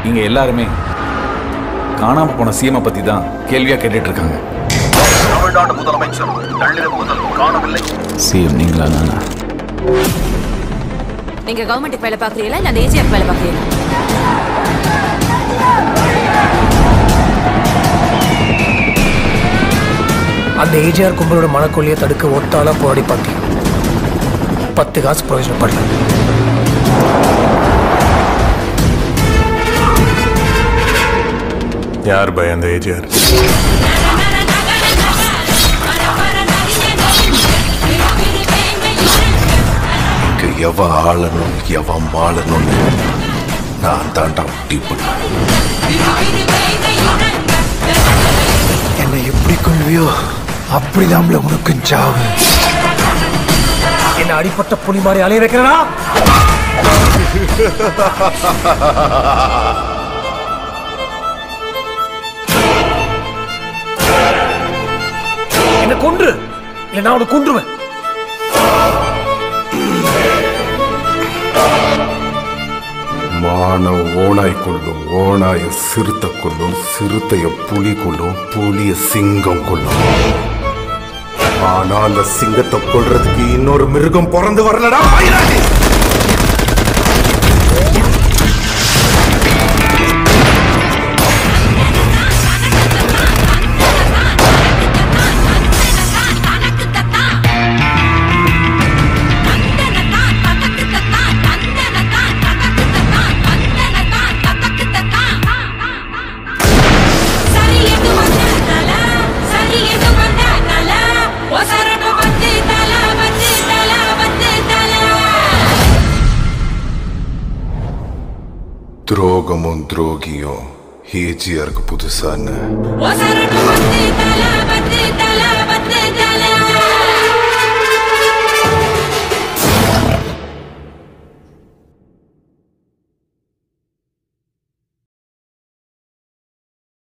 இங்க எல்லாருமே காணாம போன சிஎம் பத்தி தான் கேள்வியா கேட்டுட்டு இருக்காங்க தமிழ்நாடு முதலமைச்சர் நள்ளிரவு முதல் காணவில்லை சிஎம் நீங்களா நானா நீங்க கவர்மெண்ட்டுக்கு வேலை பாக்குறீங்களா இல்ல அந்த ஏஜிஎஃப் வேலை பாக்குறீங்களா அந்த ஏஜிஆர் கும்பலோட மனக்கொல்லியை தடுக்க ஒத்தாளா போராடி பார்த்தேன் பத்து காசு பிரயோஜனப்படல யார் பய அந்த ஏஜிஆர் இங்க எவ ஆளணும் எவ மாளணும்னு நான் தாண்டா முடிவு என்னை எப்படி கொள்வியோ அப்படிதான் உனக்கு சாவு என்ன அடிப்பட்ட புலி மாதிரி அலைய வைக்கிறனா என்ன கொன்று இல்ல நான் உன்னை கொன்றுவேன் மான ஓனாய் கொள்ளும் ஓனாய சிறுத்தை கொள்ளும் சிறுத்தைய புலி கொள்ளும் புலிய சிங்கம் கொள்ளும் ஆனா அந்த சிங்கத்தை கொல்றதுக்கு இன்னொரு மிருகம் பிறந்து வரலடா மயிலாடி துரோகமும் துரோகியும் ஏஜியாருக்கு புதுசான்னு வந்து தல